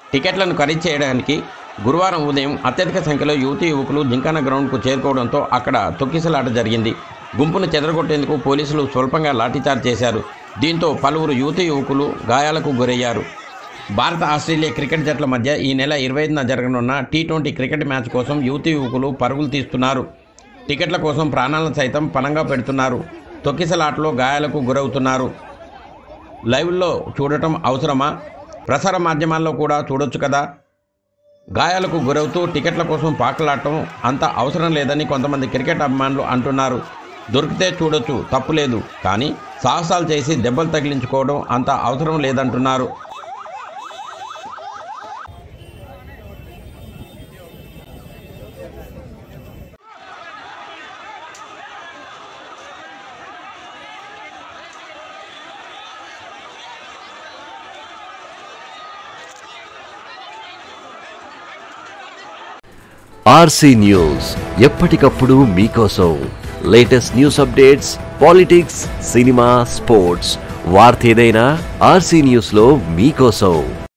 టికెట్లను ఖరీదు చేయడానికి గురువారం ఉదయం అత్యధిక సంఖ్యలో యువతీ యువకులు జింకానా గ్రౌండ్కు చేరుకోవడంతో అక్కడ తొక్కిసలాట జరిగింది గుంపును చెదరగొట్టేందుకు పోలీసులు స్వల్పంగా లాఠీచార్జ్ చేశారు దీంతో పలువురు యువతీ యువకులు గాయాలకు గురయ్యారు భారత ఆస్ట్రేలియా క్రికెట్ జట్ల మధ్య ఈ నెల ఇరవై ఐదున జరగనున్న టీ ట్వంటీ క్రికెట్ మ్యాచ్ కోసం యువతీ యువకులు పరుగులు తీస్తున్నారు టికెట్ల కోసం ప్రాణాలను సైతం పణంగా పెడుతున్నారు తొక్కిసలాటలో గాయాలకు గురవుతున్నారు లైవ్లో చూడటం అవసరమా ప్రసార మాధ్యమాల్లో కూడా చూడొచ్చు కదా గాయాలకు గురవుతూ టికెట్ల కోసం పాకలాడటం అంత అవసరం లేదని కొంతమంది క్రికెట్ అభిమానులు అంటున్నారు దొరికితే చూడొచ్చు తప్పులేదు కానీ సాహసాలు చేసి దెబ్బలు తగిలించుకోవడం అంత అవసరం లేదంటున్నారు ఆర్సీ న్యూస్ ఎప్పటికప్పుడు మీకోసం latest news updates politics cinema sports వార్త ఏదైనా ఆర్సీ న్యూస్ లో మీకోసం